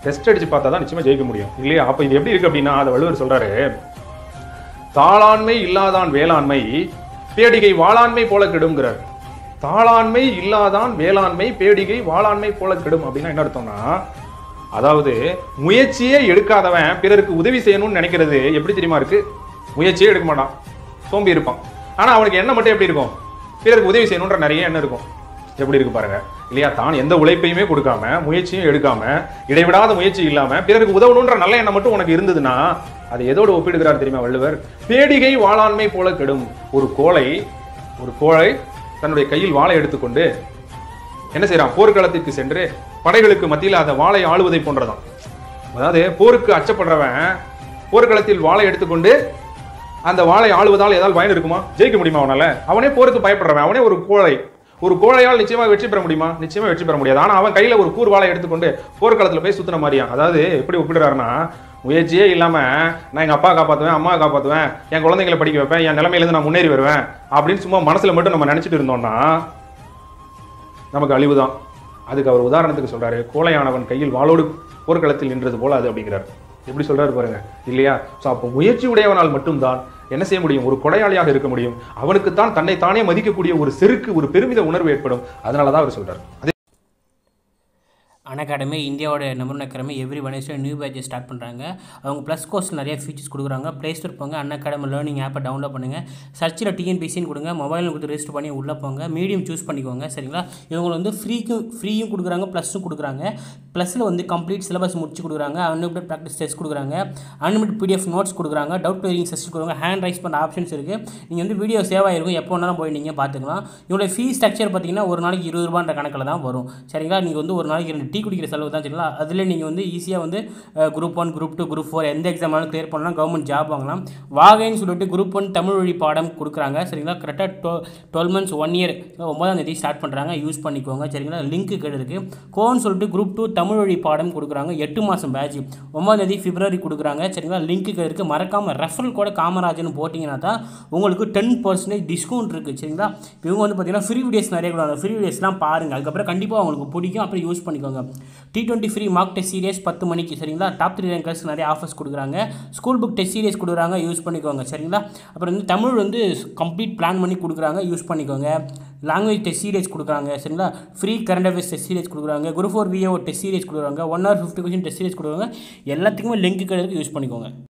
test அடிச்சு பார்த்தா தான் நிச்சயமா ஜெயிக்க முடியும் இல்லையா அப்ப இது எப்படி இருக்கு அப்படின்னா அதை வள்ளுவர் சொல்றாரு தாளாண்மை இல்லாதான் வேளாண்மை பேடிகை வாளாண்மை போல கெடுங்கிறார் தாளாண்மை இல்லாதான் வேளாண்மை பேடிகை வாளாண்மை போல கெடும் அப்படின்னா என்ன அர்த்தம்னா அதாவது முயற்சியே எடுக்காதவன் பிறருக்கு உதவி செய்யணும்னு நினைக்கிறது எப்படி தெரியுமா இருக்கு முயற்சியே எடுக்க மாட்டான் சோம்பி இருப்பான் ஆனா அவனுக்கு எண்ணம் மட்டும் எப்படி இருக்கும் பிறருக்கு உதவி செய்யணுன்ற நிறைய எண்ணம் இருக்கும் எப்படி இருக்கு பாருங்க இல்லையா தான் எந்த உழைப்பையுமே கொடுக்காம முயற்சியும் எடுக்காம இடைவிடாத முயற்சி இல்லாம பிறருக்கு உதவணுன்ற நல்ல எண்ணம் மட்டும் உனக்கு இருந்ததுன்னா அது எதோடு ஒப்பிடுகிறார் தெரியுமா வள்ளுவர் பேடிகை வாளாண்மை போல கெடும் ஒரு கோழை ஒரு கோழை தன்னுடைய கையில் வாளை எடுத்துக்கொண்டு என்ன செய்றான் போர்க்களத்திற்கு சென்று படைகளுக்கு மத்தியில் அந்த வாளை ஆளுவதை போன்றதான் அதாவது போருக்கு அச்சப்படுறவன் போர்க்களத்தில் வாளை எடுத்துக்கொண்டு அந்த வாளை ஆளுவதால் ஏதாவது பயன் இருக்குமா ஜெயிக்க முடியுமா அவனால அவனே போருக்கு பயப்படுறவன் அவனே ஒரு கோழை ஒரு கோழையால் நிச்சயமா வெற்றி பெற முடியுமா நிச்சயமா வெற்றி பெற முடியாது ஆனா அவன் கையில ஒரு கூர் வாளை எடுத்துக்கொண்டு போர்க்களத்துல போய் சுத்தின மாதிரியா அதாவது எப்படி ஒப்பிடுறாருன்னா முயற்சியே இல்லாம நான் எங்க அப்பா காப்பாத்துவேன் அம்மா காப்பாத்துவேன் என் குழந்தைங்களை படிக்க வைப்பேன் என் நிலைமையில இருந்து நான் முன்னேறி வருவேன் அப்படின்னு சும்மா மனசுல மட்டும் நம்ம நினைச்சிட்டு இருந்தோம்னா நமக்கு அழிவுதான் அதுக்கு அவர் உதாரணத்துக்கு சொல்றாரு கோழையானவன் கையில் வாளோடு போர்க்களத்தில் நின்றது போல அது அப்படிங்கிறார் எப்படி சொல்றாரு பாருங்க இல்லையா ஸோ அப்போ முயற்சி உடையவனால் மட்டும்தான் என்ன செய்ய முடியும் ஒரு கொடையாளியாக இருக்க முடியும் அவனுக்கு தான் தன்னை தானே மதிக்கக்கூடிய ஒரு செருக்கு ஒரு பெருமித உணர்வு ஏற்படும் அதனால தான் அவர் சொல்றாரு அதே அன் அகாடமி இந்தியாவோட number academy every Wednesday new batch start பண்ணுறாங்க அவங்க ப்ளஸ் கோர்ஸ் நிறைய ஃபீச்சர்ஸ் கொடுக்குறாங்க ப்ளே ஸ்டோர் போங்க அன் அகாடமி லேர்னிங் ஆப்பை டவுன்லோட் பண்ணுங்கள் சர்ச்சில் டிஎன்பிசின்னு கொடுங்க மொபைல் கொடுத்து ரெஜிஸ்டர் பண்ணி உள்ளே போங்க மீடியம் சூஸ் பண்ணிக்கோங்க சரிங்களா இவங்க வந்து ஃப்ரீக்கும் ஃப்ரீயும் கொடுக்குறாங்க ப்ளஸும் கொடுக்குறாங்க ப்ளஸில் வந்து கம்ப்ளீட் சிலபஸ் முடிச்சு கொடுக்குறாங்க அன்லிமிட்டட் ப்ராக்டிஸ் டெஸ்ட் கொடுக்குறாங்க அன்லிமிட்டட் பிடிஎஃப் நோட்ஸ் கொடுக்குறாங்க டவுட் கிளியரிங் செஷன் கொடுக்குறாங்க ஹேண்ட் ரைஸ் பண்ணுற ஆப்ஷன்ஸ் இருக்குது நீங்கள் வந்து வீடியோ சேவ் ஆகிருக்கும் எப்போ வேணாலும் போய் நீங்கள் பார்த்துக்கலாம் இவங்களோட ஃபீஸ் ஸ்ட்ரக்சர் பார்த்தீங்கன்னா ஒரு நாளைக்கு இருபது ரூபான்ற கணக்கில் தான் வரும் சரிங்களா நீங்கள் வந்து ஒரு நாளைக்கு ரெண்டு டீ குடிக்கிற செலவு தான் சரிங்களா அதில் நீங்கள் வந்து ஈஸியாக வந்து group one group two group four எந்த எக்ஸாம் வேணாலும் கிளியர் பண்ணலாம் கவர்மெண்ட் ஜாப் வாங்கலாம் வாகைன்னு சொல்லிட்டு குரூப் ஒன் தமிழ் வழி பாடம் கொடுக்குறாங்க சரிங்களா கரெக்டாக டுவெ டுவெல் மந்த்ஸ் ஒன் இயர் ஒன்பதாம் தேதி ஸ்டார்ட் பண்ணுறாங்க யூஸ் பண்ணிக்கோங்க சரிங்களா லிங்க் கீழே இருக்குது கோன்னு சொல்லிட்டு குரூப் டூ தமிழ் வழி பாடம் கொடுக்குறாங்க எட்டு மாதம் பேட்ச் ஒன்பதாம் தேதி பிப்ரவரி கொடுக்குறாங்க சரிங்களா லிங்க் கீழே இருக்குது மறக்காமல் ரெஃபரல் கூட காமராஜன் போட்டிங்கன்னா தான் உங்களுக்கு டென் பர்சன்டேஜ் டிஸ்கவுண்ட் இருக்குது சரிங்களா இவங்க வந்து பார்த்தீங்கன்னா ஃப்ரீ வீடியோஸ் நிறைய கொடுக்குறாங்க ஃப்ரீ வீடியோஸ்லாம் பாருங்கள் அதுக்கப்புறம் கண்டிப்பாக உங்களுக்கு பிடிக்கும் அப்புறம் யூஸ் பண்ணிக்கோங்க டி twenty free mark test series பத்து மணிக்கு சரிங்களா டாப் த்ரீ ரேங்கர்ஸ் நிறைய ஆஃபர்ஸ் கொடுக்குறாங்க ஸ்கூல் புக் டெஸ்ட் சீரியஸ் கொடுக்குறாங்க யூஸ் பண்ணிக்கோங்க சரிங்களா அப்புறம் வந்து தமிழ் வந்து கம்ப்ளீட் பிளான் பண்ணி கொடுக்குறாங்க யூஸ் பண்ணிக்கோங்க லாங்குவேஜ் டெஸ்ட் சீரியஸ் கொடுக்குறாங்க சரிங்களா free current affairs test series கொடுக்குறாங்க group four VO test series கொடுக்குறாங்க one hour fifty question test series கொடுக்குறாங்க எல்லாத்துக்குமே லிங்க் கிடையாது யூஸ் பண்ணிக்கோங்க